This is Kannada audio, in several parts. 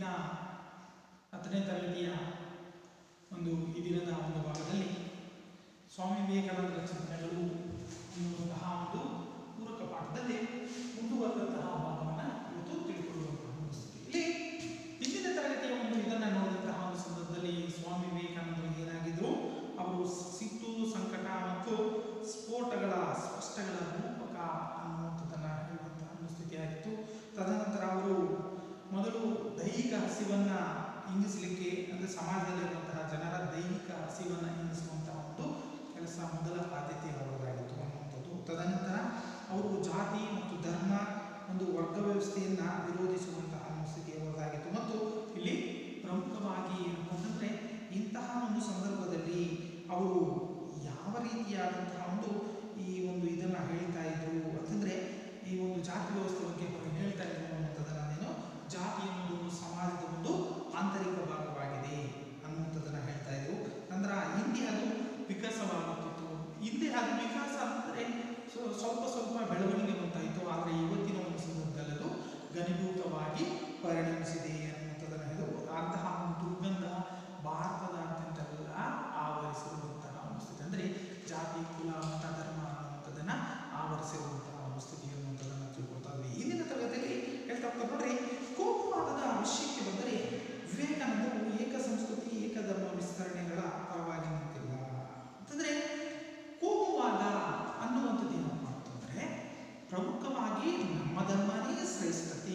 ಹತ್ತನೇ ತರಗತಿಯ ಒಂದು ಈ ದಿನದ ಒಂದು ಭಾಗದಲ್ಲಿ ಸ್ವಾಮಿ ವಿವೇಕಾನಂದರ ಚಿಂತನೆಗಳು ಎನ್ನುವಂತಹ ಒಂದು ಪೂರಕ ಪಾಠದಲ್ಲಿ ಮುಂದುವರೆದಂತಹ ಭಾಗವನ್ನು ಇವತ್ತು ತಿಳ್ಕೊಳ್ಳುವಂತಹ ಒಂದು ಸ್ಥಿತಿಯಲ್ಲಿ ಇಂದಿನ ತರಗತಿಯ ಒಂದು ಇದನ್ನು ನೋಡಿದಂತಹ ಒಂದು ಸಂದರ್ಭದಲ್ಲಿ ಸ್ವಾಮಿ ವಿವೇಕಾನಂದರು ಏನಾಗಿದ್ರು ಅವರು ಸಿಟ್ಟು ಸಂಕಟ ಮತ್ತು ಸ್ಫೋಟಗಳ ಸ್ಪಷ್ಟಗಳ ರೂಪಕ ಅನ್ನುವಂಥದ್ದನ್ನು ಹೇಳುವಂತಹ ಒಂದು ಸ್ಥಿತಿಯಾಗಿತ್ತು ತದನಂತರ ಅವರು ಮೊದಲು ದೈಹಿಕ ಹಸಿವನ್ನ ಇಂಗಿಸಲಿಕ್ಕೆ ಅಂದರೆ ಸಮಾಜದಲ್ಲಿರುವಂತಹ ಜನರ ದೈಹಿಕ ಹಸಿವನ್ನ ಇಂಗಿಸುವಂತಹ ಒಂದು ಕೆಲಸ ಮೊದಲ ಆದ್ಯತೆ ಅವರದಾಗಿತ್ತು ಅನ್ನುವಂಥದ್ದು ತದನಂತರ ಅವರು ಜಾತಿ ಮತ್ತು ಧರ್ಮ ಒಂದು ವರ್ಗ ವ್ಯವಸ್ಥೆಯನ್ನ ವಿರೋಧಿಸುವಂತಹ ಒಂದು ಸ್ಥಿತಿ ಅವರದಾಗಿತ್ತು ಮತ್ತು ಇಲ್ಲಿ ಪ್ರಮುಖವಾಗಿ ಏನು ಅಂತಂದ್ರೆ ಇಂತಹ ಒಂದು ಸಂದರ್ಭದಲ್ಲಿ ಅವರು ಯಾವ ರೀತಿಯಾದಂತಹ ಒಂದು ಈ ಒಂದು ಇದನ್ನ ಹೇಳ್ತಾ ಇದ್ರು ಅಂತಂದ್ರೆ ಈ ಒಂದು ಜಾತಿ ವ್ಯವಸ್ಥೆ ಬಗ್ಗೆ ಅವರು ಹೇಳ್ತಾ ಇದ್ರು ಅನ್ನುವಂಥದ್ದನ್ನ ನಾನೇನು ಜಾತಿ ಎನ್ನುವುದು ಒಂದು ಸಮಾಜದ ಒಂದು ಆಂತರಿಕ ಭಾಗವಾಗಿದೆ ಅನ್ನುವಂಥದ್ದನ್ನ ಹೇಳ್ತಾ ಇದ್ರು ನಂತರ ಹಿಂದೆ ಅದು ವಿಕಾಸವಾಗುತ್ತಿತ್ತು ಹಿಂದೆ ಅದು ವಿಕಾಸ ಅಂದರೆ ಸ್ವ- ಸ್ವಲ್ಪ ಸ್ವಲ್ಪ ಬೆಳವಣಿಗೆ ಬರ್ತಾಯಿತ್ತು ಆದರೆ ಇವತ್ತಿನ ಒಂದು ಸಂದರ್ಭದಲ್ಲಿ ಅದು ಘನೀಭೂತವಾಗಿ ಪರಿಣಮಿಸಿದೆ ಅನ್ನುವಂಥದ್ದನ್ನು ಹೇಳಿದ್ರು ಅಂತಹ ಒಂದು ದುರ್ಗಂಧ ಭಾರತದಾದ್ಯಂತೆಲ್ಲ ಆವರಿಸಿರುವಂತಹ ಒಂದು ಸ್ಥಿತಿ ಅಂದರೆ ಜಾತಿ ಕುಲ ಮತ ಧರ್ಮ ಅನ್ನುವಂಥದ್ದನ್ನು ಆವರಿಸಿರುವಂತಹ ಒಂದು ಸ್ಥಿತಿ ಅನ್ನುವಂಥದ್ದನ್ನು ತಿಳ್ಕೊಳ್ತಾ ಇದ್ವಿ ಇಂದಿನ ತರಗತಿಯಲ್ಲಿ ಹೇಳ್ತಾ ಹೋಗ್ತಾರೆ ನೋಡ್ರಿ ಕೋಮುವಾದದ ವಿಷಯಕ್ಕೆ ಬಂದರೆ ವಿವೇಕಾನಂದರು ಏಕ ಸಂಸ್ಕೃತಿ ಏಕಧರ್ಮ ವಿಸ್ತರಣೆಗಳ ಪರವಾಗಿ ನಿಂತಿಲ್ಲ ಅಂತಂದ್ರೆ ಕೋಮುವಾದ ಅನ್ನುವಂಥದ್ದು ಏನಪ್ಪ ಅಂತಂದ್ರೆ ಪ್ರಮುಖವಾಗಿ ನಮ್ಮ ಧರ್ಮನೇ ಶ್ರೇಷ್ಠತೆ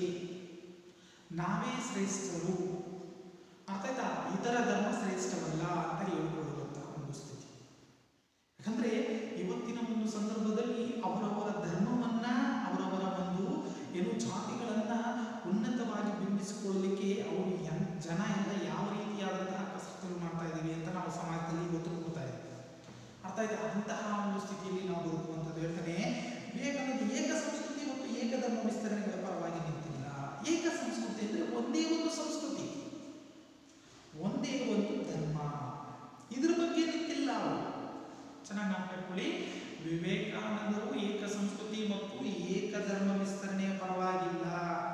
ನಾವೇ ಶ್ರೇಷ್ಠರು ಅರ್ಥಾಯ್ತಾ ಇತರ ಧರ್ಮ ಶ್ರೇಷ್ಠವಲ್ಲ ಅಂತ ಹೇಳ್ಕೊಳ್ಳುವಂತಹ ಒಂದು ಸ್ಥಿತಿ ಯಾಕಂದ್ರೆ ಇವತ್ತಿನ ಒಂದು ಸಂದರ್ಭದಲ್ಲಿ ಅವರವರ ಧರ್ಮವನ್ನ ಅವರವರ ಒಂದು ಏನು ಜಾತಿಗಳನ್ನ ಉನ್ನತವಾಗಿ ಬಿಂಬಿಸಿಕೊಳ್ಳಲಿಕ್ಕೆ ಅವರು ಎನ್- ಜನ ಎಲ್ಲ ಯಾವ ರೀತಿಯಾದಂತಹ ಕಸರತ್ತನ್ನು ಮಾಡ್ತಾ ಇದ್ದೀವಿ ಅಂತ ನಾವು ಸಮಾಜದಲ್ಲಿ ಇವತ್ತು ನೋಡ್ತಾ ಇದ್ದೀವಿ ಅರ್ಥ ಆಯ್ತಾ ಅಂತಹ ಒಂದು ಸ್ಥಿತಿಯಲ್ಲಿ ನಾವು ಬದುಕುವಂಥದ್ದು ಹೇಳ್ತಾನೆ ವಿವೇಕಾನಂದ ಏಕ ಸಂಸ್ಕೃತಿ ಮತ್ತು ಏಕಧರ್ಮ ವಿಸ್ತರಣೆಗಳ ಪರವಾಗಿ ನಿಂತಿಲ್ಲ ಏಕ ಸಂಸ್ಕೃತಿ ಅಂದ್ರೆ ಒಂದೇ ಒಂದು ಸಂಸ್ಕೃತಿ ಒಂದೇ ಒಂದು ಧರ್ಮ ಇದ್ರ ಬಗ್ಗೆ ನಿಂತಿಲ್ಲ ಅವರು ಚೆನ್ನಾಗಿ ನೆನಪಿಟ್ಕೊಳ್ಳಿ ವಿವೇಕಾನಂದರು ಏಕ ಸಂಸ್ಕೃತಿ ಮತ್ತು ಏಕಧರ್ಮ ವಿಸ್ತರಣೆಯ ಪರವಾಗಿಲ್ಲ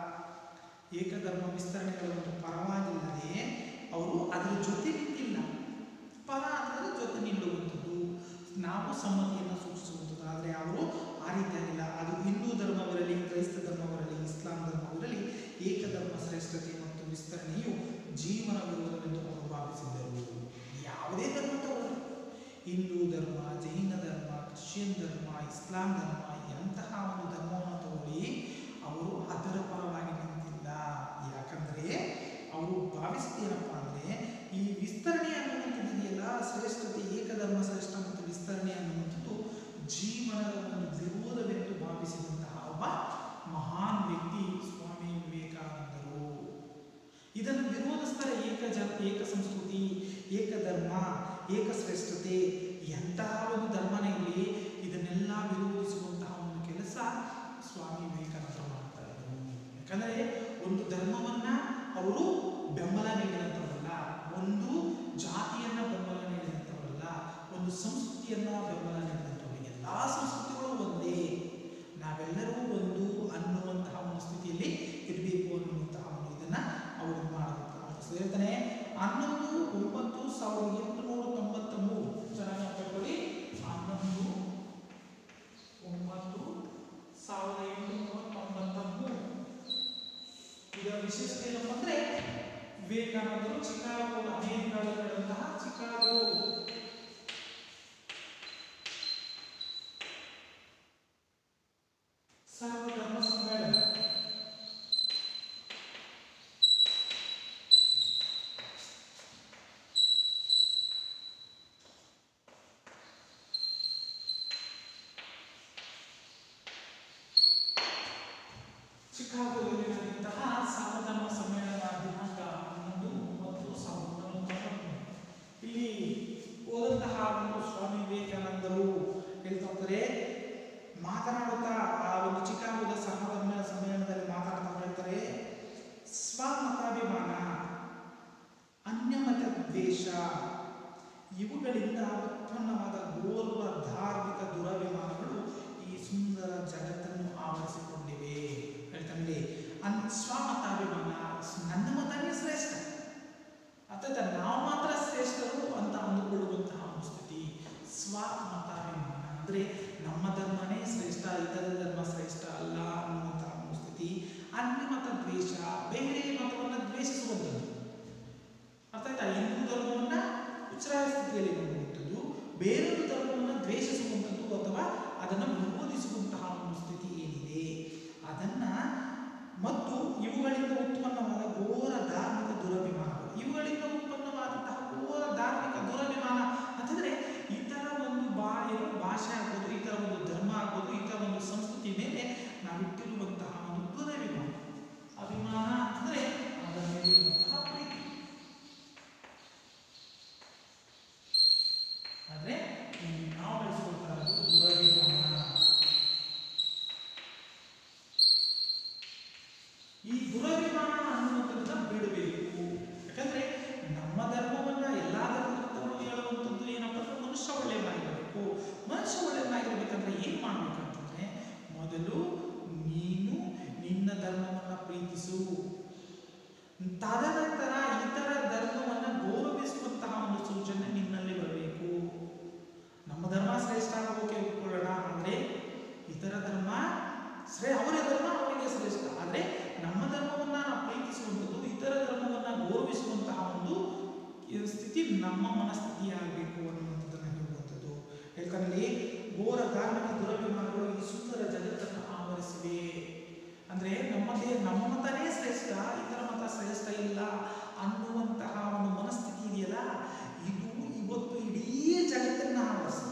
ಏಕಧರ್ಮ ವಿಸ್ತರಣೆಗಳ ಒಂದು ಪರವಾಗಿಲ್ಲದೆ ಅವರು ಅದರ ಜೊತೆ ನಿಂತಿಲ್ಲ ಪರ ಅದರ ಜೊತೆ ನಿಲ್ಲುವಂಥದ್ದು ನಾವು ಸಮ್ಮತಿಯನ್ನು ಸೂಚಿಸುವಂಥದ್ದು ಆದರೆ ಅವರು ಆ ರೀತಿಯಾಗಿಲ್ಲ ಅದು ಹಿಂದೂ ಧರ್ಮವಿರಲಿ ಕ್ರೈಸ್ತ ಧರ್ಮವಿರಲಿ ಇಸ್ಲಾಂ ಧರ್ಮವಿರಲಿ ಏಕಧರ್ಮ ಶ್ರೇಷ್ಠತೆ ಮತ್ತು ವಿಸ್ತರಣೆಯು ಜೀವನ ವಿರೋಧವೆಂದು ಅವರು ಭಾವಿಸಿದ್ದರು ಯಾವುದೇ ಧರ್ಮ ತಗೊಳ್ಳಿ ಹಿಂದೂ ಧರ್ಮ ಜೈನ ಧರ್ಮ ಕ್ರಿಶ್ಚಿಯನ್ ಧರ್ಮ ಇಸ್ಲಾಂ ಧರ್ಮ ಎಂತಹ ಒಂದು ಧರ್ಮವನ್ನು ತಗೊಳ್ಳಿ ಅವರು ಅದರ ಪರವಾಗಿ ನಿಂತಿಲ್ಲ ಯಾಕಂದ್ರೆ ಅವರು ಭಾವಿಸಿದ್ದೇನಪ್ಪ ಅಂದ್ರೆ ಈ ವಿಸ್ತರಣೆ ಅನ್ನುವಂಥದ್ದು ಇದೆಯಲ್ಲ ಶ್ರೇಷ್ಠತೆ ಏಕಧರ್ಮ ಶ್ರೇಷ್ಠ ಮತ್ತು ವಿಸ್ತರಣೆ ಅನ್ನುವಂಥದ್ದು ಜೀವನದ ಒಂದು ವಿರೋಧವೆಂದು ಭಾವಿಸಿದಂತಹ ಒಬ್ಬ ಮಹಾನ್ ವ್ಯಕ್ತಿ ಸ್ವಾಮಿ ವಿವೇಕಾನಂದರು ಇದನ್ನು ವಿರೋಧಿಸ್ತಾರೆ ಏಕ ಜ ಏಕ ಸಂಸ್ಕೃತಿ ಏಕಧರ್ಮ ಏಕಶ್ರೇಷ್ಠತೆ ಎಂತಹ ಒಂದು ಧರ್ಮನೇ ಇರಲಿ ಇದನ್ನೆಲ್ಲ ವಿರೋಧಿಸುವಂತಹ ಒಂದು ಕೆಲಸ ಸ್ವಾಮಿ ವಿವೇಕಾನಂದರು ಮಾಡ್ತಾ ಇದ್ರು ಯಾಕಂದರೆ ಒಂದು ಧರ್ಮವನ್ನ ಅವರು ಬೆಂಬಲ ನೀಡಿದಂಥವರಲ್ಲ ಒಂದು ಜಾತಿಯನ್ನ ಬೆಂಬಲ ನೀಡಿದಂಥವರಲ್ಲ ಒಂದು ಸಂಸ್ಕೃತಿಯನ್ನ ಬೆಂಬಲ ನೀಡಿದಂಥವರು ಎಲ್ಲ ಸಂಸ್ಕೃತಿಗಳು ಒಂದೇ ನಾವೆಲ್ಲರೂ ಒಂದು ಅನ್ನುವಂತಹ ಒಂದು ಸ್ಥಿತಿಯಲ್ಲಿ ಇರಬೇಕು ಅನ್ನುವಂತಹ ಒಂದು ಇದನ್ನ ಅವರು ಮಾಡುವಂತಹ ಒಂದು ಸ್ಥಿತಿ. ಹೇಳ್ತಾನೆ ಹನ್ನೊಂದು ಒಂಬತ್ತು ಸಾವಿರದ ಎಂಟುನೂರ ತೊಂಬತ್ತ ಮೂರು ಚೆನ್ನಾಗಿ ನೆನಪಿಟ್ಕೊಳ್ಳಿ ಹನ್ನೊಂದು ಒಂಬತ್ತು ಸಾವಿರದ ಎಂಟುನೂರ ತೊಂಬತ್ತ ಮೂರು ಇದರ ವಿಶೇಷತೆ ಏನಪ್ಪ ಅಂದ್ರೆ ವಿವೇಕಾನಂದರು ಚಿಕಾಗೋ ಅಮೆರಿಕಾದಲ್ಲಿ ನಡೆದಂತಹ ಚಿಕಾಗೋ ಸರ್ವಧರ್ಮ ಸಮ್ಮೇಳನ ಚಿಕಾಗೋದಲ್ಲಿ ನಡೆದಂತಹ ಸರ್ವಧರ್ಮ ಸಮ್ಮೇಳನ ದಿನಾಂಕ ಹನ್ನೊಂದು ಒಂಬತ್ತು ಸಾವಿರದ ಒಂಬೈನೂರ ತೊಂಬತ್ಮೂರು. ಇಲ್ಲಿ ಹೋದಂತಹ ಒಂದು ಸ್ವಾಮಿ ವಿವೇಕಾನಂದರು ಹೇಳ್ತಾ ಹೋಗ್ತಾರೆ ಮಾತನಾಡುತ್ತಾ ಆ ಒಂದು ಚಿಕಾಗೋದ ಸರ್ವಧರ್ಮ ಸಮ್ಮೇಳನದಲ್ಲಿ ಮಾತನಾಡ್ತಾ ಹೇಳ್ತಾರೆ ಸ್ವಮತಾಭಿಮಾನ ಅನ್ಯಮತ ದ್ವೇಷ ಇವುಗಳಿಂದ ಉತ್ಪನ್ನವಾದ ಘೋರ ಧಾರ್ಮಿಕ ದುರಭಿಮಾನಗಳು ಈ ಸುಂದರ ಜಗತ್ತನ್ನು ಆವರಿಸಿಕೊಂಡಿವೆ ಹೇಳ್ತಾನೆ ಅನ್ ಸ್ವಮತಾಭಿಮಾನ ನನ್ನ ಮತನೇ ಶ್ರೇಷ್ಠ ಅರ್ಥಾತ್ ನಾವು ಮಾತ್ರ ಶ್ರೇಷ್ಠರು ಅಂತ ಅಂದುಕೊಳ್ಳುವಂತಹ ಒಂದು ಸ್ಥಿತಿ ಸ್ವಮತಾಭಿಮಾನ ಅಂದರೆ ನಮ್ಮ ಧರ್ಮನೇ ಶ್ರೇಷ್ಠ ಇತರ ಧರ್ಮ ಶ್ರೇಷ್ಠ ಅಲ್ಲ ಅನ್ನುವಂತಹ ಒಂದು ಸ್ಥಿತಿ ಅನ್ಯ ಮತ ದ್ವೇಷ ಬೇರೆ ಮತವನ್ನು ದ್ವೇಷಿಸುವಂಥದ್ದು ಅರ್ಥ ಆಯ್ತಾ ಹಿಂದೂ ಧರ್ಮವನ್ನ ಉಚ್ಚಾರ ಸ್ಥಿತಿಯಲ್ಲಿ ನೋಡುವಂಥದ್ದು ಬೇರೊಂದು ಧರ್ಮವನ್ನು ದ್ವೇಷಿಸುವಂಥದ್ದು ಅಥವಾ ಅದನ್ನು ವಿರೋಧಿಸುವಂತಹ ಒಂದು ಸ್ಥಿತಿ ಏನಿದೆ ಅದನ್ನ ಮತ್ತು ಇವುಗಳಿಂದ ಉತ್ಪನ್ನವಾದ ಘೋರ ಧಾರ್ಮಿಕ ದುರಭಿಮಾನಗಳು ಇವುಗಳಿಂದ ಉತ್ಪನ್ನವಾದಂತಹ ಘೋರ ಧಾರ್ಮಿಕ ದುರಭಿಮಾನ ಅಂತಂದ್ರೆ ಇತರ ಒಂದು ಬಾ ಏನು ಭಾಷೆ ಆಗ್ಬೋದು ಇತರ ಒಂದು ಧರ್ಮ ಆಗ್ಬೋದು ಇತರ ಒಂದು ಸಂಸ್ಕೃತಿ ಮೇಲೆ ನಾವಿಟ್ಟಿರುವಂತಹ ಒಂದು ದುರಭಿಮಾನ ಅಭಿಮಾನ ಅಂದ್ರೆ ಅದರ ಮೇಲಿರುವಂತಹ ಪ್ರೀತಿ ಆದ್ರೆ ಇಲ್ಲಿ ನಾವು ಬೆಳೆಸ್ಕೊಳ್ತಾ ಇರೋದು ದುರಭಿಮಾನ ಈ ದುರಭಿಮಾನ ಅನ್ನುವಂಥದ್ದನ್ನ ಬಿಡಬೇಕು ಯಾಕಂದ್ರೆ ನಮ್ಮ ಧರ್ಮವನ್ನ ಎಲ್ಲಾ ಧರ್ಮದವರು ಹೇಳುವಂಥದ್ದು ಏನಪ್ಪ ಅಂದ್ರೆ ಮನುಷ್ಯ ಒಳ್ಳೆಯವನಾಗಿರಬೇಕು ಮನುಷ್ಯ ಒಳ್ಳೆಯವನಾಗಿರ್ಬೇಕಂದ್ರೆ ಏನ್ ಮಾಡ್ಬೇಕಂತಂದ್ರೆ ಮೊದಲು ನೀನು ನಿನ್ನ ಧರ್ಮವನ್ನ ಪ್ರೀತಿಸು ತದನಂತರ ಇತರ ಧರ್ಮವನ್ನ ಗೌರವಿಸುವಂತಹ ಒಂದು ಸೂಚನೆ ನಿನ್ನಲ್ಲಿ ಬರಬೇಕು ನಮ್ಮ ಧರ್ಮ ಶ್ರೇಷ್ಠ ಆಗೋಕೆ ಒಪ್ಕೊಳ್ಳೋಣ ಅಂದ್ರೆ ಇತರ ಧರ್ಮ ಶ್ರೇ ಅವರ ಧರ್ಮ ಅವರಿಗೆ ಶ್ರೇಷ್ಠ ಆದ್ರೆ ನಮ್ಮ ಧರ್ಮವನ್ನ ನಾವು ಪ್ರೀತಿಸುವಂಥದ್ದು ಇತರ ಧರ್ಮವನ್ನ ಗೌರವಿಸುವಂತಹ ಒಂದು ಇದು ಸ್ಥಿತಿ ನಮ್ಮ ಮನಸ್ಥಿತಿ ಆಗಬೇಕು ಅನ್ನುವಂಥದ್ದನ್ನ ಹೇಳುವಂಥದ್ದು ಯಾಕಂದ್ರೆ ಘೋರ ಧಾರ್ಮಿಕ ದುರಭಿಮಾನಗಳು ಈ ಸುಂದರ ಜಗತ್ತನ್ನು ಆವರಿಸಿವೆ ಅಂದ್ರೆ ನಮ್ಮದೇ ನಮ್ಮ ಮತನೇ ಶ್ರೇಷ್ಠ ಇತರ ಮತ ಶ್ರೇಷ್ಠ ಇಲ್ಲ ಅನ್ನುವಂತಹ ಒಂದು ಮನಸ್ಥಿತಿ ಇದೆಯಲ್ಲ ಇದು ಇವತ್ತು ಇಡೀ ಜಗತ್ತನ್ನ ಆವರಿಸಿದೆ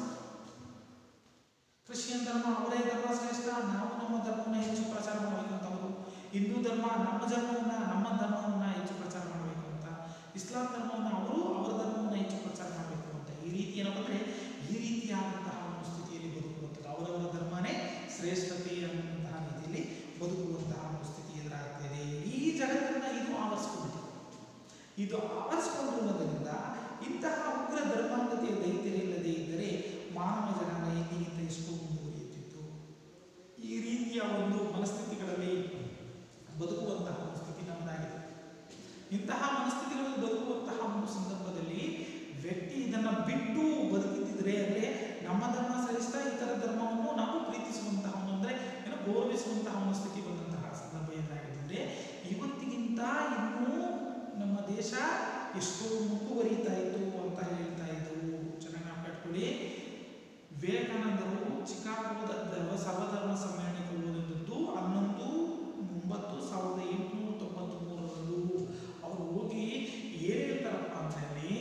ಕ್ರಿಶ್ಚಿಯನ್ ಧರ್ಮ ಅವರೇ ಧರ್ಮ ಶ್ರೇಷ್ಠ ನಾವು ನಮ್ಮ ಧರ್ಮವನ್ನು ಹೆಚ್ಚು ಪ್ರಚಾರ ಮಾಡಬೇಕು ಅಂತ ಅವರು ಹಿಂದೂ ಧರ್ಮ ನಮ್ಮ ಧರ್ಮವನ್ನ ನಮ್ಮ ಧರ್ಮವನ್ನ ಹೆಚ್ಚು ಪ್ರಚಾರ ಮಾಡಬೇಕು ಅಂತ ಇಸ್ಲಾಂ ಧರ್ಮವನ್ನು ಅವರು ಅವರ ಧರ್ಮವನ್ನು ಹೆಚ್ಚು ಪ್ರಚಾರ ಮಾಡಬೇಕು ಅಂತ ಈ ರೀತಿ ಏನಪ್ಪ ಅಂದ್ರೆ ಈ ರೀತಿಯಾದಂತಹ ಒಂದು ಸ್ಥಿತಿಯಲ್ಲಿ ಬದುಕುವಂಥದ್ದು ಅವರವರ ಧರ್ಮನೇ ಶ್ರೇಷ್ಠತೆ ಅನ್ನುವಂತಹ ರೀತಿಯಲ್ಲಿ ಬದುಕುವಂತಹ ಒಂದು ಸ್ಥಿತಿ ಎದುರಾಗ್ತಿದೆ ಈ ಜಗತ್ತನ್ನ ಇದು ಆವರಿಸಿಕೊಂಡಿದೆ ಇದು ಆವರಿಸಿಕೊಂಡಿರುವುದರಿಂದ ಇಂತಹ ಉಗ್ರ ಧರ್ಮಾಂಧತೆಯ ದೈತ್ಯರಿಲ್ಲದೆ ಇದ್ದರೆ ಮಾನವ ಜನಾಂಗ ಇಂದಿಗಿಂತ ಎಷ್ಟೋ ಮುಂದುವರಿಯುತ್ತಿತ್ತು ಈ ರೀತಿಯ ಒಂದು ಮನಸ್ಥಿತಿಗಳಲ್ಲಿ ಬದುಕುವಂತಹ ಒಂದು ಸ್ಥಿತಿ ನಮ್ಮದಾಗಿದೆ ಇಂತಹ ಮನಸ್ಥಿತಿಗಳಲ್ಲಿ ಬದುಕುವಂತಹ ಒಂದು ಸಂದರ್ಭದಲ್ಲಿ ವ್ಯಕ್ತಿ ಇದನ್ನ ಬಿಟ್ಟು ಬದುಕುತ್ತಿದ್ರೆ ಅಂದ್ರೆ ನಮ್ಮ ಧರ್ಮ ಶ್ರೇಷ್ಠ ಇತರ ಧರ್ಮವನ್ನು ನಾವು ಪ್ರೀತಿಸುವಂತಹ ಒಂದು ಅಂದ್ರೆ ಏನೋ ಗೌರವಿಸುವಂತಹ ಒಂದು ಸ್ಥಿತಿ ಬಂದಂತಹ ಸಂದರ್ಭ ಏನಾಗಿದ್ರೆ ಇವತ್ತಿಗಿಂತ ಇನ್ನೂ ನಮ್ಮ ದೇಶ ಎಷ್ಟೋ ಮುಂದುವರಿತಾ ಇತ್ತು ಅಂತ ಹೇಳ್ತಾ ಇದ್ರು ಚೆನ್ನಾಗಿ ನಾವು ಕಟ್ಕೊಳ್ಳಿ ವಿವೇಕಾನಂದರು ಚಿಕಾಗೋದ ಧರ್ಮ ಸರ್ವಧರ್ಮ ಸಮ್ಮೇಳನಕ್ಕೆ ಹೋದಂಥದ್ದು ಹನ್ನೊಂದು ಒಂಬತ್ತು ಸಾವಿರದ ಎಂಟುನೂರ ತೊಂಬತ್ತ್ ಮೂರರಂದು ಅವರು ಹೋಗಿ ಏನ್ ಹೇಳ್ತಾರಪ್ಪ ಅಂತಂದ್ರೆ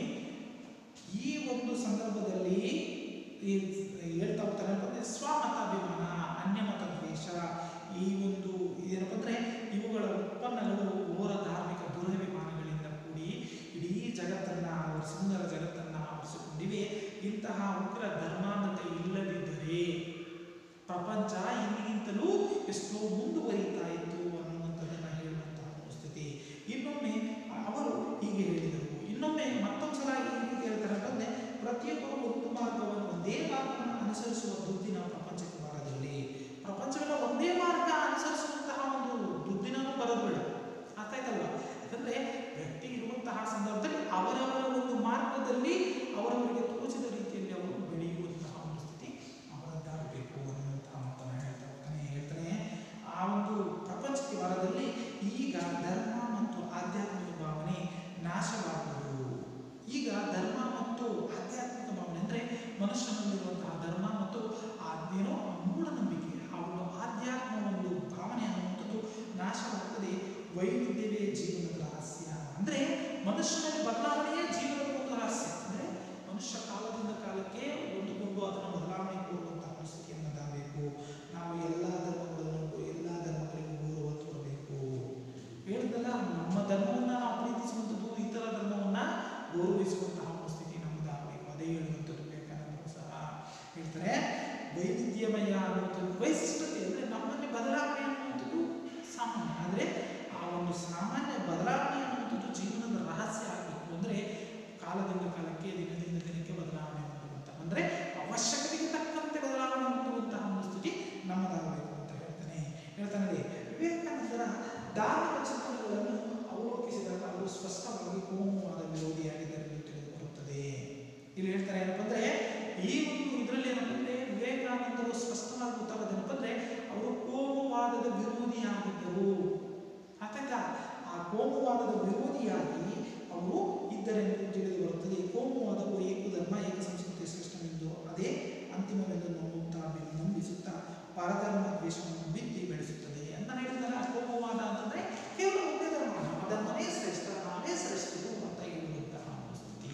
ಈ ಒಂದು ಸಂದರ್ಭದಲ್ಲಿ ಈ ಹೇಳ್ತಾ ಹೋಗ್ತಾರೆ ಅಂತಂದ್ರೆ ಸ್ವಮತಾಭಿಮಾನ ಅನ್ಯಮತ ದ್ವೇಷ ಈ ಒಂದು ಏನಪ್ಪ ಅಂದ್ರೆ ಇವುಗಳ ಉತ್ಪನ್ನಗಳು ಘೋರ ಧಾರ್ಮಿಕ ದುರಭಿಮಾನಗಳಿಂದ ಕೂಡಿ ಇಡೀ ಜಗತ್ತನ್ನ ಆವರಿಸಿ ಸುಂದರ ಜಗತ್ತನ್ನ ಆವರಿಸಿಕೊಂಡಿವೆ ಇಂತಹ ಉಗ್ರ ಧರ್ಮಾಂಧತೆ ಇಲ್ಲದಿದ್ದರೆ ಪ್ರಪಂಚ ಇಂದಿಗಿಂತಲೂ ಎಷ್ಟೋ ಮುಂದುವರಿತಾ ಇತ್ತು ಅನ್ನುವಂಥದ್ದನ್ನ ಹೇಳುವಂತಹ ಒಂದು ಸ್ಥಿತಿ ಇನ್ನೊಮ್ಮೆ ಅವರು ಹೀಗೆ ಹೇಳಿದರು ಇನ್ನೊಮ್ಮೆ ಮತ್ತೊಂದು ಸಲ ಈ ರೀತಿ ಹೇಳ್ತಾರೆ ಅಂತಂದ್ರೆ ಪ್ರತಿಯೊಬ್ಬರು ಒಂದು ಮಾರ್ಗವನ್ನು ಒಂದೇ ಮಾರ್ಗವನ್ನು ಅನುಸರಿಸುವ ದುಡ್ಡಿನ ಪ್ರಪಂಚಕ್ಕೆ ಬಾರದಲ್ಲಿ ಪ್ರಪಂಚವೆಲ್ಲ ಒಂದೇ ಮಾರ್ಗ ಅನುಸರಿಸುವಂತಹ ಒಂದು ದುಡ್ಡಿನೂ ಬರೋದು ಬೇಡ ಅರ್ಥ ಆಯ್ತಲ್ವಾ ಯಾಕಂದ್ರೆ ವ್ಯಕ್ತಿ ಇರುವಂತಹ ಸಂದರ್ಭದಲ್ಲಿ ಅವರವರ ಒಂದು ಮಾರ್ಗದಲ್ಲಿ ಅವರವರಿಗೆ ತೋಚಿದ ರೀತಿಯಲ್ಲಿ ಅವರು ಬೆಳೆಯುವಂತಹ ಒಂದು ಸ್ಥಿತಿ ಅವರದ್ದಾಗಬೇಕು ಅನ್ನುವಂತಹ ಮಾತನ್ನು ಹೇಳ್ತಾ ಹೋಗ್ತಾನೆ ಹೇಳ್ತಾನೆ ಆ ಒಂದು ಪ್ರಪಂಚಕ್ಕೆ ವಾರದಲ್ಲಿ ಈಗ ಧರ್ಮ ಮತ್ತು ಆಧ್ಯಾತ್ಮಿಕ ಭಾವನೆ ನಾಶವಾಗುವುದು ಈಗ ಧರ್ಮ ಮತ್ತು ಆಧ್ಯಾತ್ಮಿಕ ಭಾವನೆ ಅಂದ್ರೆ ಮನುಷ್ಯನಲ್ಲಿರುವಂತಹ ಧರ್ಮ ಮತ್ತು ಆ ಏನೋ ಮೂಢನಂಬಿಕೆ ಆ ಒಂದು ಆಧ್ಯಾತ್ಮ ಒಂದು ಭಾವನೆ ಅನ್ನುವಂಥದ್ದು ನಾಶವಾಗ್ತದೆ ವೈವಿಧ್ಯವೇ ಜೀವನದ ರಹಸ್ಯ ಅಂದ್ರೆ ಮನುಷ್ಯನಲ್ಲಿ ಬದಲಾವಣೆಯೇ ಜೀವನದ ಒಂದು ರಹಸ್ಯ ಅಂದ್ರೆ ಮನುಷ್ಯ ಕಾಲದಿಂದ ಕಾಲಕ್ಕೆ ಹೊಂದಿಕೊಂಡು ಅದನ್ನು ಬದಲಾವಣೆ ಕೊಡುವಂತಹ ಪರಿಸ್ಥಿತಿ ಅನ್ನೋದಾಗಬೇಕು ನಾವು ಎಲ್ಲ ಧರ್ಮಗಳನ್ನು ಎಲ್ಲ ಧರ್ಮಗಳಿಗೂ ಗೌರವ ತೋರಬೇಕು ಹೇಳಿದಲ್ಲ ನಮ್ಮ ಧರ್ಮವನ್ನ ನಾವು ಪ್ರೀತಿಸುವಂಥದ್ದು ಇತರ ಧರ್ಮವನ್ನ ಗೌರವಿಸುವಂತಹ ಒಂದು ಸ್ಥಿತಿ ನಮ್ಮದಾಗಬೇಕು ಅದೇ ಹೇಳುವಂಥದ್ದು ವಿವೇಕಾನಂದರು ಸಹ ಹೇಳ್ತಾರೆ ವೈವಿಧ್ಯಮಯ ಅನ್ನುವಂಥದ್ದು ವೈಶಿಷ್ಟ್ಯತೆ ಅಂದರೆ ನಮ್ಮಲ್ಲಿ ಬದಲಾವಣೆ ಅನ್ನುವಂಥದ್ದು ಸಾಮಾನ್ಯ ಆದರೆ ಆ ಒಂದು ಸಾಮಾನ್ಯ ಬದಲಾವಣೆ ಅನ್ನುವಂಥದ್ದು ಜೀವನದ ರಹಸ್ಯ ಆಗಬೇಕು ಅಂದರೆ ಕಾಲದಿಂದ ಕಾಲಕ್ಕೆ ದಿನದಿಂದ ದಿನಕ್ಕೆ ಬದಲಾವಣೆ ಮಾಡುವಂಥ ಅಂದರೆ ಅವಶ್ಯಕತೆಗೆ ತಕ್ಕಂತೆ ಬದಲಾವಣೆ ಹೊಂದುವಂತಹ ಒಂದು ಸ್ಥಿತಿ ನಮ್ಮದಾಗಬೇಕು ಅಂತ ಹೇಳ್ತಾನೆ ಹೇಳ್ತಾನೆ ವಿವೇಕಾನಂದರ ಧಾರ್ಮಿಕ ಚಿಂತನೆಗಳನ್ನು ಅವು ಇಲ್ಲಿ ಹೇಳ್ತಾರೆ ಏನಪ್ಪ ಅಂದ್ರೆ ಈ ಒಂದು ಇದರಲ್ಲಿ ಏನಪ್ಪ ಅಂದ್ರೆ ವಿವೇಕಾನಂದರು ಸ್ಪಷ್ಟವಾಗಿ ಗೊತ್ತಾಗೋದೇನಪ್ಪ ಅಂದ್ರೆ ಅವರು ಕೋಮುವಾದದ ವಿರೋಧಿಯಾಗಿದ್ದರು ಆಯ್ತಾ ಆ ಕೋಮುವಾದದ ವಿರೋಧಿಯಾಗಿ ಅವರು ಇದ್ದರೆಂದು ತಿಳಿದು ಬರುತ್ತದೆ ಕೋಮುವಾದವು ಏಕಧರ್ಮ ಏಕ ಸಂಸ್ಕೃತಿ ಶ್ರೇಷ್ಠವೆಂದು ಅದೇ ಅಂತಿಮವೆಂದು ನಂಬುತ್ತಾ ನಂಬಿಸುತ್ತಾ ಪರಧರ್ಮ ದ್ವೇಷವನ್ನು ಬಿತ್ತಿ ಬೆಳೆಸುತ್ತದೆ ಅಂತ ಹೇಳಿದ್ದಾರೆ ಆ ಕೋಮುವಾದ ಅಂತಂದ್ರೆ ಕೇವಲ ಒಂದೇ ಧರ್ಮ ನಮ್ಮ ಧರ್ಮನೇ ಶ್ರೇಷ್ಠ ನಾವೇ ಶ್ರೇಷ್ಠರು ಅಂತ ಹೇಳುವಂತಹ ಒಂದು ಸ್ಥಿತಿ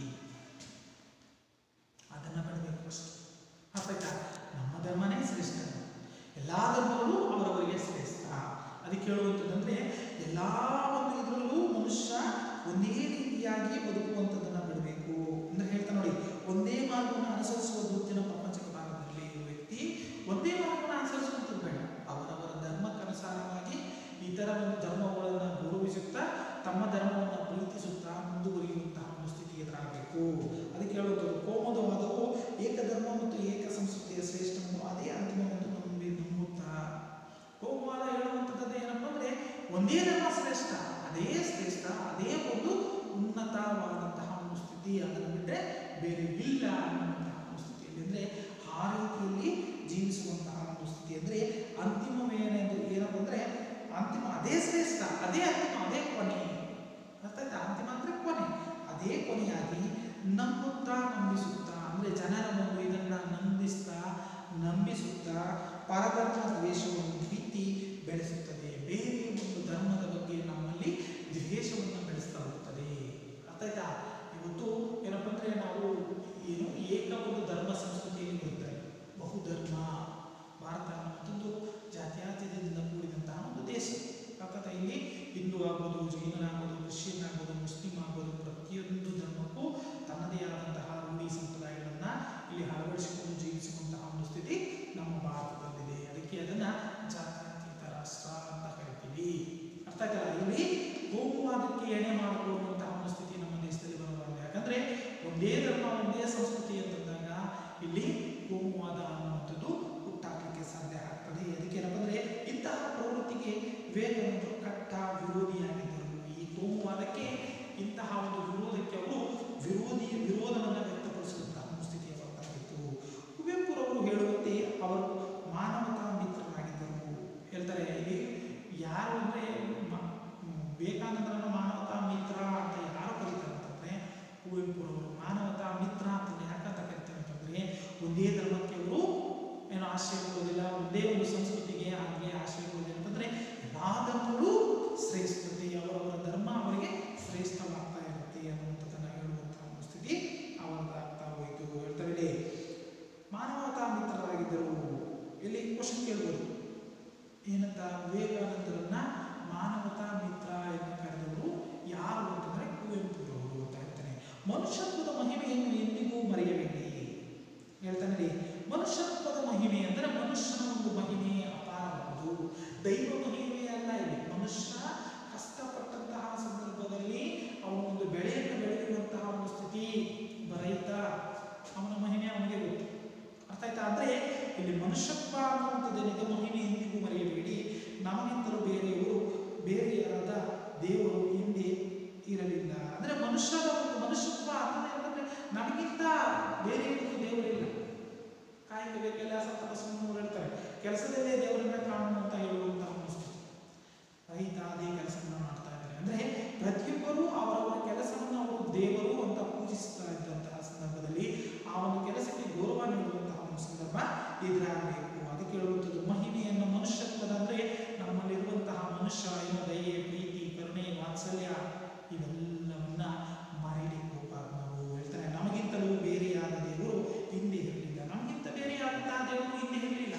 ಅದನ್ನ ಬಿಡಬೇಕು ಫಸ್ಟ್ ಅರ್ಥ ಆಯ್ತಾ ನಮ್ಮ ಧರ್ಮನೇ ಶ್ರೇಷ್ಠ ಎಲ್ಲಾ ಧರ್ಮಗಳು ಅವರವರಿಗೆ ಶ್ರೇಷ್ಠ ಅದಕ್ಕೆ ಹೇಳುವಂಥದ್ದಂದ್ರೆ ಎಲ್ಲಾ ಒಂದು ಇದರಲ್ಲೂ ಮನುಷ್ಯ ಒಂದೇ ರೀತಿಯಾಗಿ ಬದುಕುವಂಥದ್ದನ್ನ ಬಿಡಬೇಕು ಅಂದ್ರೆ ಹೇಳ್ತಾ ನೋಡಿ ಒಂದೇ ಮಾರ್ಗವನ್ನು ಅನುಸರಿಸುವ ದುರ್ದಿನ ಪ್ರಪಂಚಕ ಭಾಗದಲ್ಲಿ ಇರುವ ವ್ಯಕ್ತಿ ಒಂದೇ ಮಾರ್ಗವನ್ನು ಅನುಸರಿಸುವಂಥದ್ದು ಬೇಡ ಅವರವರ ಧರ್ಮಕ್ಕನುಸಾರವಾಗಿ ಇತರ ಒಂದು ಧರ್ಮಗಳನ್ನು ಗೌರವಿಸುತ್ತಾ ತಮ್ಮ ಧರ್ಮವನ್ನು ಪ್ರೀತಿಸುತ್ತಾ ಮುಂದುವರಿಯುವಂತಹ ಒಂದು ಸ್ಥಿತಿ ಎದುರಾಗಬೇಕು ಅದಕ್ಕೆ ಹೇಳುವಂಥದ್ದು ಕೋಮದವಾದವು ಏಕಧರ್ಮ ಮತ್ತು ಏಕ ಸಂಸ್ಕೃತಿಯ ಶ್ರೇಷ್ಠವನ್ನು ಅದೇ ಅಂತಿಮವೆಂದು ನಂಬಿ ನಂಬುತ್ತಾ ಕೋಮವಾದ ಹೇಳುವಂಥದ್ದು ಏನಪ್ಪ ಅಂದ್ರೆ ಒಂದೇ ಧರ್ಮ ಶ್ರೇಷ್ಠ ಅದೇ ಶ್ರೇಷ್ಠ ಅದೇ ಒಂದು ಉನ್ನತವಾದಂತಹ ಒಂದು ಸ್ಥಿತಿ ಅದನ್ನು ಬಿಟ್ಟರೆ ಬೇರೆ ಇಲ್ಲ ಅನ್ನುವಂತಹ ಒಂದು ಸ್ಥಿತಿಯಲ್ಲಿ ಅಂದ್ರೆ ಆ ರೀತಿಯಲ್ಲಿ ಜೀವಿಸುವಂತಹ ಒಂದು ಸ್ಥಿತಿ ಅಂದ್ರೆ ಅಂತಿಮವೇನೆಂದು ಏನಪ್ಪ ಅಂದ್ರೆ ಅಂತಿಮ ಅದೇ ಶ್ರೇಷ್ಠ ಅದೇ ಅಂತಿಮ ಅದೇ ಕೊನೆ ಅರ್ಥ ಆಯ್ತಾ ಅಂತಿಮ ಅಂದ್ರೆ ಕೊನೆ ಅದೇ ಕೊನೆಯಾಗಿ ನಂಬುತ್ತಾ ನಂಬಿಸುತ್ತಾ ಅಂದ್ರೆ ಜನರ ಒಂದು ಇದನ್ನ ನಂಬಿಸ್ತಾ ನಂಬಿಸುತ್ತಾ ಪರಧರ್ಮ ದ್ವೇಷವನ್ನು ಬಿತ್ತಿ ಬೆಳೆಸುತ್ತದೆ ಬೇರೆ ಒಂದು ಧರ್ಮದ ಬಗ್ಗೆ ನಮ್ಮಲ್ಲಿ ದ್ವೇಷವನ್ನು ಬೆಳೆಸ್ತಾ ಹೋಗುತ್ತದೆ ಅರ್ಥ ಆಯ್ತಾ ಇವತ್ತು ಏನಪ್ಪ ಅಂದ್ರೆ ನಾವು ಏನು ಏಕ ಒಂದು ಧರ್ಮ ಸಂಸ್ಕೃತಿಯಲ್ಲಿ ಇರುತ್ತಾರೆ ಬಹುಧರ್ಮ ಭಾರತ ಮತ್ತೊಂದು ಜಾತ್ಯಾತೀತದಿಂದ ಕೂಡಿದಂತಹ ಒಂದು ದೇಶ ಯಾಕಂದ್ರೆ ಇಲ್ಲಿ ಹಿಂದೂ ಆಗ್ಬೋದು ಜೈನರಾಗ್ಬೋದು ಕ್ರಿಶ್ಚಿಯನ್ ಆಗ್ಬೋದು ಮುಸ್ಲಿಂ ಆಗ್ಬೋದು ಪ್ರತಿಯೊಂದು ಧರ್ಮಕ್ಕೂ ತನ್ನದೇ ಆದಂತಹ ರೂಢಿ ಸಂಪ್ರದಾಯಗಳನ್ನ ಇಲ್ಲಿ ಅಳವಡಿಸಿಕೊಂಡು ಜೀವಿಸುವಂತಹ ಒಂದು ಸ್ಥಿತಿ ನಮ್ಮ ಭಾರತದಲ್ಲಿದೆ ಅದಕ್ಕೆ ಅದನ್ನ ಜಾತ್ಯತೀತ ರಾಷ್ಟ್ರ ಅಂತ ಕರಿತೀವಿ ಅರ್ಥ ಆಯ್ತಲ್ಲ ಇಲ್ಲಿ ಕೋಮುವಾದಕ್ಕೆ ಎಣೆ ಮಾಡಿಕೊಳ್ಳುವಂತಹ ಒಂದು ಸ್ಥಿತಿ ನಮ್ಮ ದೇಶದಲ್ಲಿ ಬರಬಾರದು ಯಾಕಂದ್ರೆ ಒಂದೇ ಧರ್ಮ ಒಂದೇ ಸಂಸ್ಕೃತಿ ಅಂತಂದಾಗ ಇಲ್ಲಿ ಕೋಮುವಾದ ಅನ್ನುವಂಥದ್ದು ಹುಟ್ಟಾಕಲಿಕ್ಕೆ ಸಾಧ್ಯ ಆಗ್ತದೆ ಅದಕ್ಕೆ ಏನಪ್ಪ ಅಂದ್ರೆ ಇಂತಹ ಪ್ರವೃತ್ತಿಗೆ ವಿವೇಕಾನಂದರು ಕಟ್ಟ ವಿರೋಧಿಯಾಗಿದ್ದರು ಈ ಕೋಮುವಾದಕ್ಕೆ ಇಂತಹ ಒಂದು ವಿರೋಧಕ್ಕೆ ಅವರು ವಿರೋಧಿ ವಿರೋಧವನ್ನು ವ್ಯಕ್ತಪಡಿಸುವಂತಹ ಒಂದು ಸ್ಥಿತಿಯ ಬರ್ತಾಗಿತ್ತು ಕುವೆಂಪುರವರು ಹೇಳುವಂತೆ ಅವರು ಮಾನವತಾ ಮಿತ್ರರಾಗಿದ್ದರು ಹೇಳ್ತಾರೆ ಇಲ್ಲಿ ಯಾರು ಅಂದ್ರೆ ಮ- ವಿವೇಕಾನಂದರನ್ನು ಮಾನವತಾ ಮಿತ್ರ ಅಂತ ಯಾರು ಕರೀತಾರೆ ಅಂತಂದ್ರೆ ಕುವೆಂಪುರವರು ಮಾನವತಾ ಮಿತ್ರ ಅಂತ ಯಾಕಂತ ಕರೀತಾರೆ ಅಂತಂದ್ರೆ ಒಂದೇ ಧರ್ಮಕ್ಕೆ ಅವರು ಏನು ಆಶ್ರಯ ಕೊಡೋದಿಲ್ಲ ಒಂದೇ ಒಂದು ಸಂಸ್ಕೃತಿಗೆ ಹಾಗೆ ಆಶ್ರಯ ಕೊಡೋದಿಲ್ಲ ಅಂತಂದ್ರೆ ಎಲ್ಲಾ ಧರ್ಮಗಳು ಶ್ರೇಷ್ಠತೆ ಅವರವರ ಧರ್ಮ ಅವರಿಗೆ ಶ್ರೇಷ್ಠವಾಗ್ತಾ ಇರುತ್ತೆ ಅನ್ನುವಂಥದ್ದನ್ನ ಹೇಳುವಂತಹ ಒಂದು ಸ್ಥಿತಿ ಅವರದಾಗ್ತಾ ಹೋಯಿತು ಹೇಳ್ತಾರೆ ಇಲ್ಲಿ ಮಾನವತಾ ಮಿತ್ರರಾಗಿದ್ದರು ಇಲ್ಲಿ ಕ್ವಶನ್ ಕೇಳ್ಬೋದು ಏನಂತ ವಿವೇಕಾನಂದರನ್ನ ಮಾನವತಾ ಮಿತ್ರ ಎಂದು ಕರೆದವರು ಯಾರು ಅಂತಂದ್ರೆ ಕುವೆಂಪುರವರು ಅಂತ ಹೇಳ್ತಾನೆ ಮನುಷ್ಯತ್ವದ ಮಹಿಮೆಯನ್ನು ಎಂದಿಗೂ ಮರೆಯಬೇಡಿ ಹೇಳ್ತಾನೆ ರೀ ಮನುಷ್ಯತ್ವದ ಮಹಿಮೆ ಅಂದ್ರೆ ಮನುಷ್ಯನ ಒಂದು ಮಹಿಮೆ ಅಪಾರವಾದುದು ದೈವ ಮಹಿಮೆ ಅಲ್ಲ ಇಲ್ಲಿ ಮನುಷ್ಯ ಕಷ್ಟಪಟ್ಟಂತಹ ಸಂದರ್ಭದಲ್ಲಿ ಅವನ ಒಂದು ಬೆಳೆಯನ್ನು ಬೆಳೆಯುವಂತಹ ಒಂದು ಸ್ಥಿತಿ ರೈತ ಅವನ ಮಹಿಮೆ ಅವನಿಗೆ ಗೊತ್ತು ಅರ್ಥ ಆಯ್ತಾ ಅಂದ್ರೆ ಇಲ್ಲಿ ಮನುಷ್ಯತ್ವ ಅನ್ನುವಂಥದ್ದೇನಿದೆ ಮಹಿಮೆ ಎಂದಿಗೂ ಮರೆಯಬೇಡಿ ನಮಗಿಂತಲೂ ಬೇರೆಯವರು ಬೇರೆಯಾದ ದೇವರು ಹಿಂದೆ ಇರಲಿಲ್ಲ ಅಂದ್ರೆ ಮನುಷ್ಯನ ಒಂದು ಮನುಷ್ಯತ್ವ ಅನ್ನೋದೇ ಏನಂದ್ರೆ ನಮಗಿಂತ ಬೇರೆ ಒಂದು ದೇವರಿಲ್ಲ ಕಾಯಿಗೆ ಕೆಲಸ ತಪಸ್ಸನ್ನು ಹೇಳ್ತಾರೆ ಕೆಲಸದಲ್ಲೇ ದೇವರನ್ನ ಕಾಣು ಅಂತ ಹೇಳುವಂತಹ ಒಂದು ಸ್ಥಿತಿ. ರೈತ ಅದೇ ಕೆಲಸವನ್ನ ಮಾಡ್ತಾ ಇದ್ದಾರೆ ಅಂದ್ರೆ ಪ್ರತಿಯೊಬ್ಬರು ಅವರವರ ಕೆಲಸವನ್ನು ಅವರು ದೇವರು ಅಂತ ಪೂಜಿಸ್ತಾ ಇದ್ದಂತಹ ಸಂದರ್ಭದಲ್ಲಿ ಆ ಒಂದು ಕೆಲಸಕ್ಕೆ ಗೌರವ ನೀಡುವಂತಹ ಒಂದು ಸಂದರ್ಭ ಎದುರಾಗಬೇಕು ಅದಕ್ಕೆ ಹೇಳುವಂಥದ್ದು ಮಹಿಮೆಯನ್ನು ಮನುಷ್ಯತ್ವದ ಅಂದ್ರೆ ನಮ್ಮಲ್ಲಿರುವಂತಹ ಮನುಷ್ಯ ಏನು ದಯೆ ಪ್ರೀತಿ ಕರುಣೆ ವಾತ್ಸಲ್ಯ ಇವೆಲ್ಲವನ್ನ ಮರೀಲಿಕ್ಕೆ ಹೋಗ್ಬಾರ್ದು ನಾವು ಹೇಳ್ತಾರೆ ನಮಗಿಂತಲೂ ಬೇರೆಯಾದ ದೇವರು ಹಿಂದೆ ಇರಲಿಲ್ಲ ನಮಗಿಂತ ಬೇರೆಯಾದಂತಹ ದೇವರು ಹಿಂದೆ ಇರಲಿಲ್ಲ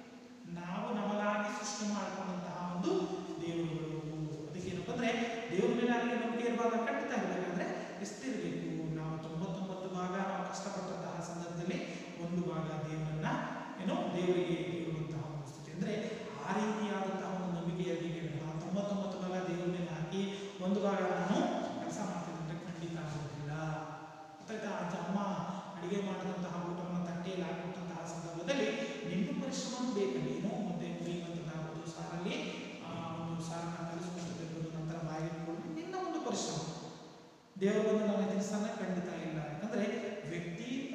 ನಾವು ನಮಗಾಗಿ ಸೃಷ್ಟಿ ಮಾಡಿಕೊಂಡಂತಹ ಒಂದು ದೇವರುಗಳು ಅದಕ್ಕೆ ಏನಪ್ಪ ಅಂದ್ರೆ ದೇವ್ರ ಮೇಲೆ ಆಗಲಿ ನಂಬಿಕೆ ಇರಬಾರ್ದು ಖಂಡಿತ ಇರಬೇಕಾದ್ರೆ ಎಷ್ಟಿರಬೇಕು ನಾವು ತೊಂಬತ್ತೊಂಬತ್ತು ಭಾಗ ನಾವು ಕಷ್ಟಪಟ್ಟಂತಹ ಸಂದರ್ಭದಲ್ಲಿ ಒಂದು ಭಾಗ ದೇವರನ್ನ ಏನೋ ದೇವರಿಗೆ ಇರುವಂತಹ ಒಂದು ಸ್ಥಿತಿ ಅಂದ್ರೆ ಆ ರೀತಿಯಾದಂತಹ ಒಂದು ನಂಬಿಕೆಯಾಗಿ ನಾವು ತೊಂಬತ್ತೊಂಬತ್ತು ಭಾಗ ದೇವರ ಮೇಲೆ ಹಾಕಿ ಒಂದು ಭಾಗ ನಾನು ಕೆಲಸ ಮಾಡ್ತೀನಿ ಅಂದ್ರೆ ಖಂಡಿತ ಆಗೋದಿಲ್ಲ ಗೊತ್ತಾಯ್ತಾ ಅಂತ ಅಮ್ಮ ಅಡಿಗೆ ಮಾಡಿದಂತಹ ಊಟವನ್ನು ತಟ್ಟೆಯಲ್ಲಿ ಹಾಕಿಟ್ಟಂತಹ ಸಂದರ್ಭದಲ್ಲಿ ನಿನ್ನ ಪರಿಶ್ರಮ ಬೇಕು ನೀನು ಮತ್ತೆ ಕುಡಿಯುವಂಥದ್ದಾಗೋದು ಸಾರಲ್ಲಿ ಆ, ಒಂದು ಸಾರನ್ನ ಕಲಿಸುವಂಥದ್ದು ನಂತರ ಬಾಯಿಗೆ ಇಟ್ಕೊಂಡು ನಿನ್ನ ಒಂದು ಪರಿಶ್ರಮ ದೇವರನ್ನು ನಾನು ಎದುರಿಸನ್ನ ಖಂಡಿತ ಇಲ್ಲ ಯಾಕಂದ್ರೆ ವ್ಯಕ್ತಿ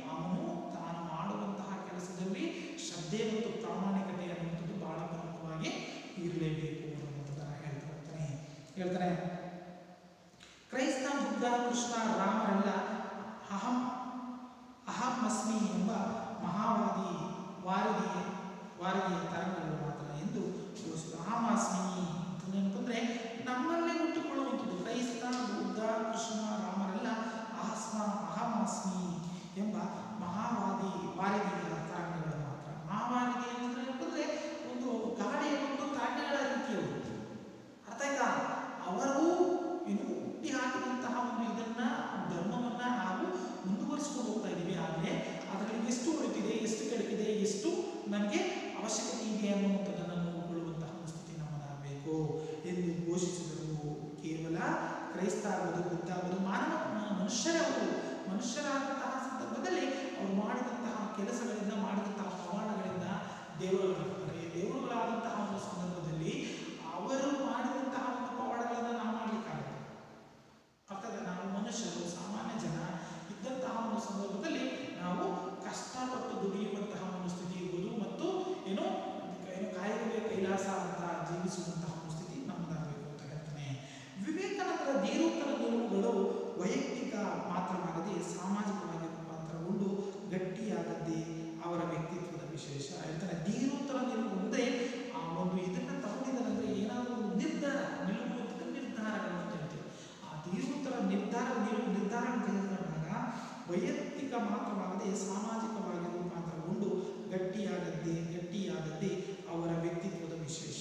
ಅಹಮಾಸ್ಮಿ ಎಂಬ ಮಹಾವಾದಿ ವಾರದಿ ವಾರದಿಯ ತರಂಗಗಳು ಮಾತ್ರ ಎಂದು ಘೋಷಿಸಿದರು ಅಹಮಾಸ್ಮಿ ಅಂತಂದ್ರೆ ನಮ್ಮಲ್ಲೇ ಹುಟ್ಟುಕೊಳ್ಳುವಂಥದ್ದು ಕ್ರೈಸ್ತ ಬುದ್ಧ ಕೃಷ್ಣ ರಾಮರೆಲ್ಲ ಅಹಸ್ಮ ಅಹಮಾಸ್ಮಿ ಎಂಬ ಮಹಾವಾದಿ ವಾರದಿಯ ತರಂಗಗಳು ಮಾತ್ರ ಮಹಾವಾರದಿ ಅಂತಂದ್ರೆ ಏನಂತಂದ್ರೆ ಒಂದು ಗಾಡಿಯ ಒಂದು ತರಂಗಗಳ ರೀತಿಯವರು ಅರ್ಥ ಆಯ್ತಾ ಅವರು ಏನು ಹುಟ್ಟಿ ಹಾಕಿದಂತಹ ಒಂದು ಇದನ್ನ ಧರ್ಮವನ್ನ ನಾವು ಮುಂದುವರಿಸಿಕೊಂಡು ಹೋಗ್ತಾ ಇದ್ದೀವಿ ಆದರೆ ಅದರಲ್ಲಿ ಎಷ್ಟು ಉಳಿತಿದೆ ಎಷ್ಟು ಕೆಡಕಿದೆ ಎಷ್ಟು ನಮಗೆ ಅವಶ್ಯಕತೆ ಇದೆ ಅನ್ನುವಂಥದ್ದನ್ನು ನೋಡಿಕೊಳ್ಳುವಂತಹ ಒಂದು ಸ್ಥಿತಿ ನಮ್ಮದಾಗಬೇಕು ಎಂದು ಘೋಷಿಸಿದರು ಕೇವಲ ಕ್ರೈಸ್ತ ಆಗುವುದು ಬುದ್ಧ ಆಗುವುದು ಮಾನವ ಮ- ಮನುಷ್ಯರವರು ಮನುಷ್ಯರಾದಂತಹ ಸಂದರ್ಭದಲ್ಲಿ ಅವರು ಮಾಡಿದಂತಹ ಕೆಲಸಗಳಿಂದ ಮಾಡಿದಂತಹ ಪವಾಡಗಳಿಂದ ದೇವರುಗಳಾಗ್ತಾರೆ ದೇವರುಗಳಾದಂತಹ ಒಂದು ಸಂದರ್ಭದಲ್ಲಿ ಅವರು ಮಾಡಿದಂತಹ ಒಂದು ಪವಾಡಗಳನ್ನು ನಾವು ಮಾಡಲಿಕ್ಕಾಗುತ್ತೆ ಅರ್ಥದ ನಾವು ಮನುಷ್ಯರು ಸಾಮಾನ್ಯ ಜನ ಇದ್ದಂತಹ ಒಂದು ಸಂದರ್ಭದಲ್ಲಿ ನಾವು ಕಷ್ಟಪಟ್ಟು ದುಡಿಯುವಂತಹ ಒಂದು ಸ್ಥಿತಿ ಇರುವುದು ಮತ್ತು ಏನು ಏನು ಕಾಯಕವೇ ಕೈಲಾಸ ಅಂತ ಜೀವಿಸುವಂತಹ ಒಂದು ಸ್ಥಿತಿ ನಮ್ಮದಾಗಬೇಕು ಅಂತ ಹೇಳ್ತಾನೆ ವಿವೇಕಾನಂದರ ಧೀರೋತ್ತರ ನಿಲುವುಗಳು ವೈಯಕ್ತಿಕ ಮಾತ್ರವಾಗದೆ ಸಾಮಾಜಿಕವಾಗಿ ರೂಪಾಂತರಗೊಂಡು ಗಟ್ಟಿಯಾದದ್ದೇ ಅವರ ವ್ಯಕ್ತಿತ್ವದ ವಿಶೇಷ ಹೇಳ್ತಾನೆ ಧೀರೋತ್ತರ ನಿಲುವು ಅಂದರೆ ಆ ಒಂದು ಇದನ್ನ ತಗೊಂಡಿದ್ದಾರಂದ್ರೆ ಏನಾದರೂ ಒಂದು ನಿರ್ಧಾರ ನಿಲುವು ಅಂತ ನಿರ್ಧಾರಗಳು ಅಂತ ಹೇಳ್ತೀವಿ ಆ ಧೀರೋತ್ತರ ನಿರ್ಧಾರ ನಿಲುವು ನಿರ್ಧಾರ ತೆಗೆದುಕೊಂಡಾಗ ವೈಯಕ್ತಿಕ ಮಾತ್ರವಾಗದೆ ಸಾಮಾಜಿಕವಾಗಿ ರೂಪಾಂತರಗೊಂಡು ಗಟ್ಟಿಯಾದದ್ದೇ ಗಟ್ಟಿಯಾದದ್ದೇ ಅವರ ವ್ಯಕ್ತಿತ್ವದ ವಿಶೇಷ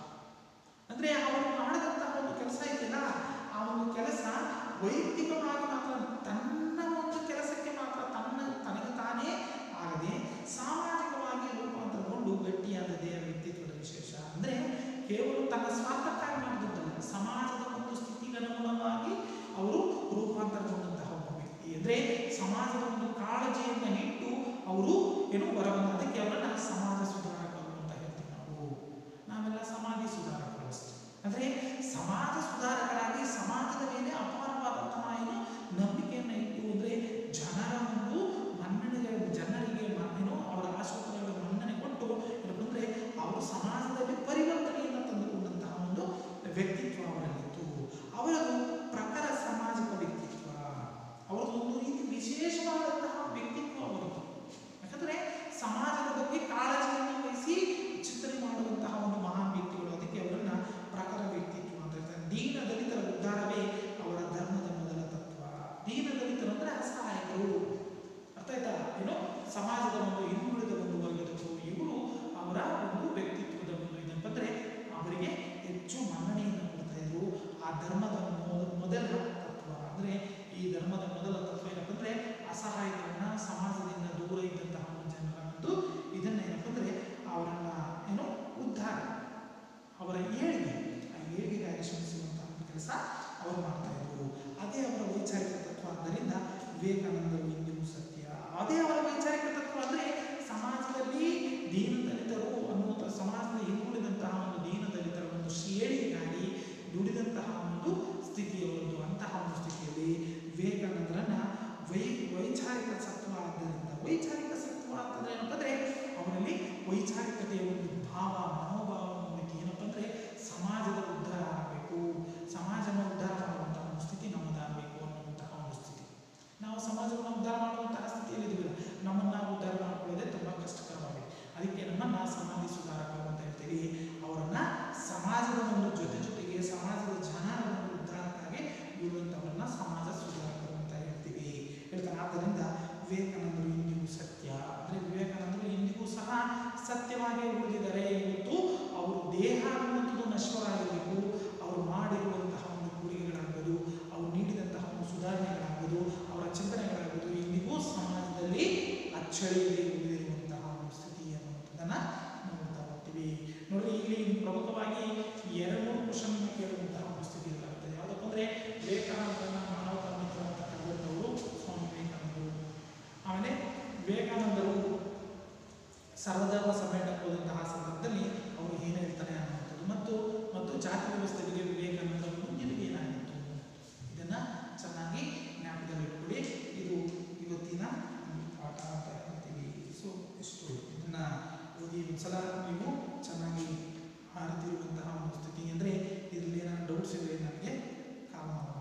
ಅಂದ್ರೆ ಅವರು ಮಾಡಿದಂತಹ ಒಂದು ಕೆಲಸ ಇದೆಯಲ್ಲ ಆ ಒಂದು ಕೆಲಸ ವೈಯಕ್ತಿಕವಾಗಿ ಮಾತ್ರ ತನ್ನ ಒಂದು ಕೆಲಸಕ್ಕೆ ಮಾತ್ರ ತನ್ನ ತನಗೆ ತಾನೇ ಆಗದೆ ಸಾಮಾಜಿಕವಾಗಿ ರೂಪಾಂತರಗೊಂಡು ಗಟ್ಟಿಯಾದದೇ ಆ ವ್ಯಕ್ತಿತ್ವದ ವಿಶೇಷ ಅಂದ್ರೆ ಕೇವಲ ತನ್ನ ಸ್ವಾರ್ಥಕ್ಕಾಗಿ ಮಾಡಿದ್ದಲ್ಲ ಸಮಾಜದ ಒಂದು ಸ್ಥಿತಿಗನುಗುಣವಾಗಿ ಅವರು ರೂಪಾಂತರಗೊಂಡಂತಹ ಒಬ್ಬ ವ್ಯಕ್ತಿ ಅಂದ್ರೆ ಸಮಾಜದ ಒಂದು ಕಾಳಜಿಯನ್ನ ಇಟ್ಟು ಅವರು ಏನು ಹೊರಬಂದ ಅದಕ್ಕೆ ಅವರನ್ನ ಸಮಾಜ ಸುಧಾರಕರು ಅಂತ ಹೇಳ್ತೀವಿ ನಾವು ನಾವೆಲ್ಲ ಸಮಾಜ ಸುಧಾರಕರು ಅಷ್ಟೇ ಅಂದ್ರೆ ಸಮಾಜ ಸುಧಾರಕರಾಗಿ ಸಮಾಜದ ಮೇಲೆ ಅಪಾರವಾದಂತಹ ಏನು ನಂಬಿಕೆಯನ್ನ ಇಟ್ಟು ಅಂದ್ರೆ ಜನರ ಒಂದು ಮನ್ನಣೆಗೆ ಜನರಿಗೆ ಮ- ಏನು ಅವರ ಆಶೋತ್ತರಗಳ ಮನ್ನಣೆ ಕೊಟ್ಟು ಏನಪ್ಪ ಅಂದ್ರೆ ಅವರು ಸಮಾಜದಲ್ಲಿ ಪರಿವರ್ತನೆಯನ್ನು ತಂದುಕೊಂಡಂತಹ ಒಂದು ವ್ಯಕ್ತಿತ್ವ ಅವರಲ್ಲಿತ್ತು ಅವರದು ಪ್ರಖರ ಸಾಮಾಜಿಕ ವ್ಯಕ್ತಿತ್ವ ಅವರದು ಒಂದು ರೀತಿ ವಿಶೇಷವಾದಂತಹ ವ್ಯಕ್ತಿತ್ವ ಅವರದು ಯಾಕಂದ್ರೆ ಸಮಾಜದ ಬಗ್ಗೆ ಕಾಳಜಿಯನ್ನು ವಹಿಸಿ ಚಿಂತನೆ ಮಾಡುವಂತಹ ಒಂದು ಮಹಾನ್ ವ್ಯಕ್ತಿಗಳು ಅದಕ್ಕೆ ಅವರನ್ನ ಪ್ರಖರ ವ್ಯಕ್ತಿತ್ವ ಅಂತ ಹೇಳ್ತಾರೆ ದೀನ ದಲಿತರ ಉದ್ಧಾರವೇ ಅವರ ಧರ್ಮದ ಮೊದಲ ತತ್ವ ದೀನ ದಲಿತರು ಅಂದ್ರೆ ಅಸಹಾಯಕರು ಅರ್ಥ ಆಯ್ತಾ ಏನು ಸಮಾಜದ ಒಂದು ಹಿಂದುಳಿದ ಒಂದು ವರ್ಗದವರು ಇವರು ಅವರ ಒಂದು ವ್ಯಕ್ತಿತ್ವದ ಒಂದು ಏನಪ್ಪ ಅಂದ್ರೆ ಅವರಿಗೆ ಹೆಚ್ಚು ಮನ್ನಣೆಯನ್ನು ಕೊಡ್ತಾ ಇದ್ರು ಆ ಧರ್ಮದ ಮೊ- ಮೊದಲ ತತ್ವ ಅಂದ್ರೆ ಈ ಧರ್ಮದ ಮೊದಲ ತತ್ವ ಏನಪ್ಪ ಅಂದ್ರೆ ಅಸಹಾಯಕರನ್ನ ಸಮಾಜದಿಂದ ದೂರ ಇದ್ದಂತಹ ಒಂದು ಜನರ ಒಂದು ಇದನ್ನ ಏನಪ್ಪ ಅಂದ್ರೆ ಅವರನ್ನ ಏನು ಉದ್ಧಾರ ಅವರ ಏಳಿಗೆ ಆ ಏಳಿಗೆಗಾಗಿ ಶ್ರಮಿಸುವಂತಹ ಒಂದು ಕೆಲಸ ಅವರು ಮಾಡ್ತಾ ಇದ್ರು ಅದೇ ಅವರ ವೈಚಾರಿಕ ತತ್ವ ಆದ್ದರಿಂದ ವಿವೇಕಾನಂದರು ಇಂದಿಗೂ ಸತ್ಯ ಅದೇ ಅವರ ವೈಚಾರಿಕ ತತ್ವ ಅಂದ್ರೆ ಸಮಾಜದಲ್ಲಿ ದೀನ ದಲಿತರು ಅನ್ನುವಂಥ ಸಮಾಜದ ಹಿಂದುಳಿದಂತಹ ಒಂದು ದೀನ ದಲಿತರ ಒಂದು ಏಳಿಗೆಗಾಗಿ ದುಡಿದಂತಹ ಒಂದು ಸ್ಥಿತಿಯವರದ್ದು ಅಂತಹ ಒಂದು ಸ್ಥಿತಿಯಲ್ಲಿ ವಿವೇಕಾನಂದರನ್ನ ವೈ ವೈಚಾರಿಕ ಸತ್ವ ಆದ್ದರಿಂದ ವೈಚಾರಿಕ ಸತ್ವ ಅಂತಂದ್ರೆ ಏನಪ್ಪ ಅಂದ್ರೆ ಅವರಲ್ಲಿ ವೈಚಾರಿಕತೆಯ ಒಂದು ಭಾವ ಮನೋಭಾವವನ್ನು ಹೊಂದಿ ಏನಪ್ಪ ಅಂದ್ರೆ ಸಮಾಜದ ಉದ್ಧಾರ ಆಗಬೇಕು ಸಮಾಜನ ಉದ್ಧಾರ ಮಾಡುವಂತಹ ಒಂದು ಸ್ಥಿತಿ ನಮ್ಮದಾಗಬೇಕು ಅನ್ನುವಂತಹ ಒಂದು ಸ್ಥಿತಿ ನಾವು ಸಮಾಜವನ್ನು ಉದ್ಧಾರ ಮಾಡುವಂತಹ ಸ್ಥಿತಿಯಲ್ಲಿ ಇದ್ದೀವಿ ನಮ್ಮನ್ನು ನಾವು ಉದ್ಧಾರ ಮಾಡ್ಕೊಳ್ಳೋದೇ ತುಂಬ ಕಷ್ಟಕರವಾಗಿದೆ ಅದಕ್ಕೆ ನಮ್ಮನ್ನ ಸಮಾಜ ಸುಧಾರಕರು ಅಂತ ಹೇಳ್ತೀವಿ ಅವರನ್ನ ಸಮಾಜದ ಒಂದು ಜೊತೆ ಜೊತೆಗೆ ಸಮಾಜದ ಜನರ ಒಂದು ಉದ್ಧಾರಕ್ಕಾಗಿ ಇರುವಂಥವ್ರನ್ನ ಸಮಾಜ ಸುಧಾರಕರು ಅಂತ ಹೇಳ್ತೀವಿ ಹೇಳ್ತಾರೆ ಆದ್ದರಿಂದ ವಿವೇಕಾನಂದರು ಇಂದಿಗೂ ಸತ್ಯ ಅಂದ್ರೆ ವಿವೇಕಾನಂದರು ಇಂದಿಗೂ ಸಹ ಸತ್ಯವಾಗಿ ಉಳಿದಿದ್ದಾರೆ ಇವತ್ತು ಅವರು ದೇಹ ಅನ್ನುವಂಥದ್ದು ನಶ್ವರಾಗಿರಬೇಕು ಅವರು ಮಾಡಿರುವಂತಹ ಒಂದು ಕೊಡುಗೆಗಳಾಗ್ಬೋದು ಅವ್ರು ನೀಡಿದಂತಹ ಒಂದು ಸುಧಾರಣೆಗಳಾಗ್ಬೋದು ಅವರ ಚಿಂತನೆಗಳಾಗ್ಬೋದು ಇಂದಿಗೂ ಸಮಾಜದಲ್ಲಿ ಅಚ್ಚಳಿಯದೆ ಉಳಿದಿರುವಂತಹ ಒಂದು ಸ್ಥಿತಿ ಅನ್ನುವಂಥದ್ದನ್ನ ನೋಡ್ತಾ ಹೋಗ್ತೀವಿ ನೋಡಿ ಇಲ್ಲಿ ಪ್ರಮುಖವಾಗಿ ಎರಡು ಮೂರು ಕ್ವಶನ್ ಕೇಳುವಂತಹ ಒಂದು ಸ್ಥಿತಿ ಇದಾಗ್ತದೆ ಯಾವುದಪ್ಪ ಅಂದ್ರೆ ವಿವೇಕಾನಂದರನ್ನ ಮಾನವತಾ ಮಿತ್ರ ಅಂತ ಕರೆದಂಥವರು ಸ್ವಾಮಿ ವಿವೇಕಾನಂದರು ಆಮೇಲೆ ವಿವೇಕಾನಂದರು ಸರ್ವಧರ್ಮ ಸಮ್ಮೇಳನಕ್ಕೆ ಹೋದಂತಹ ಸಂದರ್ಭದಲ್ಲಿ ಅವರು ಏನು ಹೇಳ್ತಾರೆ ಅನ್ನುವಂಥದ್ದು ಮತ್ತು ಮತ್ತು ಜಾತಿ ವ್ಯವಸ್ಥೆಗೆ ವಿವೇಕಾನಂದರ ಮುಂದಿನ ಏನಾಗಿತ್ತು ಇದನ್ನ ಚೆನ್ನಾಗಿ ಜ್ಞಾಪಕದಲ್ಲಿಟ್ಕೊಳ್ಳಿ ಇದು ಇವತ್ತಿನ ಒಂದು ಪಾಠ ಅಂತ ಹೇಳ್ತೀವಿ ಸೊ ಇಷ್ಟು ಇದನ್ನ ಓದಿ ಒಂದ್ಸಲ ನೀವು ಚೆನ್ನಾಗಿ ಅರಿತಿರುವಂತಹ ಒಂದು ಸ್ಥಿತಿ ಅಂದರೆ ಇದರಲ್ಲಿ ಏನಾದ್ರು ಡೌಟ್ಸ್ ಇದ್ದರೆ ನನಗೆ ಕಾಲ್ ಮಾಡಿ